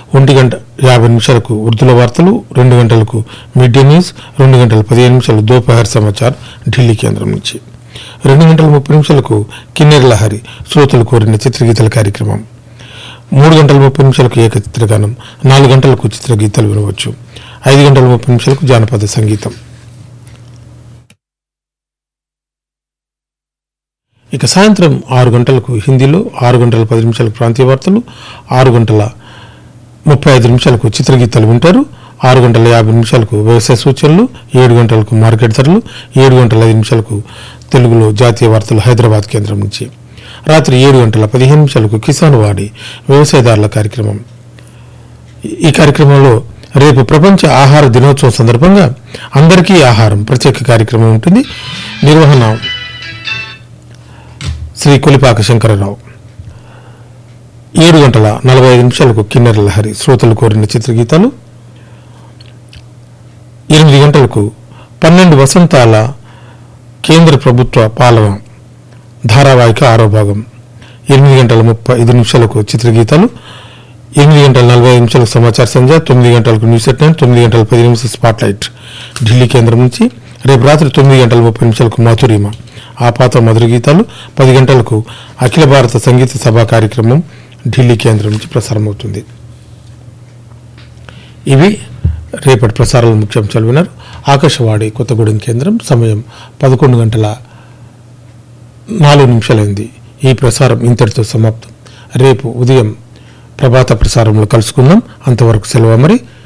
ఒంటి గంట యాభై నిమిషాలకు ఉర్దూల వార్తలు రెండు గంటలకు మిడ్ డే న్యూస్ రెండు గంటల పదిహేను నిమిషాలు దోపహర్ సమాచార్ ఢిల్లీ కేంద్రం నుంచి రెండు గంటల ముప్పై నిమిషాలకు కిన్నెర లహరి శ్రోతలు కోరిన చిత్రగీతల కార్యక్రమం మూడు గంటల ముప్పై నిమిషాలకు ఏక చిత్రగానం నాలుగు గంటలకు చిత్రగీతాలు వినవచ్చు ఐదు గంటల ముప్పై నిమిషాలకు జానపద సంగీతం ఇక సాయంత్రం ఆరు గంటలకు హిందీలో ఆరు గంటల పది నిమిషాలకు ప్రాంతీయ వార్తలు ఆరు గంటల ముప్పై ఐదు నిమిషాలకు చిత్రగీతాలు వింటారు ఆరు గంటల యాభై నిమిషాలకు వ్యవసాయ సూచనలు ఏడు గంటలకు మార్కెట్ ధరలు ఏడు గంటల ఐదు నిమిషాలకు తెలుగులో జాతీయ వార్తలు హైదరాబాద్ కేంద్రం నుంచి రాత్రి ఏడు గంటల పదిహేను నిమిషాలకు కిసాన్ వాడి వ్యవసాయదారుల కార్యక్రమం ఈ కార్యక్రమంలో రేపు ప్రపంచ ఆహార దినోత్సవం సందర్భంగా అందరికీ ఆహారం ప్రత్యేక కార్యక్రమం ఉంటుంది నిర్వహణ శ్రీ కొలిపాక శంకరరావు ఏడు గంటల నలభై ఐదు నిమిషాలకు కిన్నెర లహరి శ్రోతలు కోరిన చిత్రగీతాలు ఎనిమిది గంటలకు పన్నెండు వసంతాల కేంద్ర ప్రభుత్వ పాలన ధారావాహిక ఆరో భాగం ఎనిమిది గంటల ముప్పై ఐదు నిమిషాలకు చిత్రగీతాలు ఎనిమిది గంటల నలభై ఐదు నిమిషాలకు సమాచార సంధ్య తొమ్మిది గంటలకు న్యూస్ ఎట్ నైన్ తొమ్మిది గంటల పది నిమిషాలు స్పాట్ లైట్ ఢిల్లీ కేంద్రం నుంచి రేపు రాత్రి తొమ్మిది గంటల ముప్పై నిమిషాలకు మాధురిమ ఆ పాత మధుర గీతాలు పది గంటలకు అఖిల భారత సంగీత సభా కార్యక్రమం ఢిల్లీ కేంద్రం నుంచి ప్రసారమవుతుంది ఇవి రేపటి ప్రసారాల ముఖ్యాంశాలు విన్నారు ఆకాశవాణి కొత్తగూడెం కేంద్రం సమయం పదకొండు గంటల నాలుగు నిమిషాలైంది ఈ ప్రసారం ఇంతటితో సమాప్తం రేపు ఉదయం ప్రభాత ప్రసారంలో కలుసుకుందాం అంతవరకు సెలవు మరి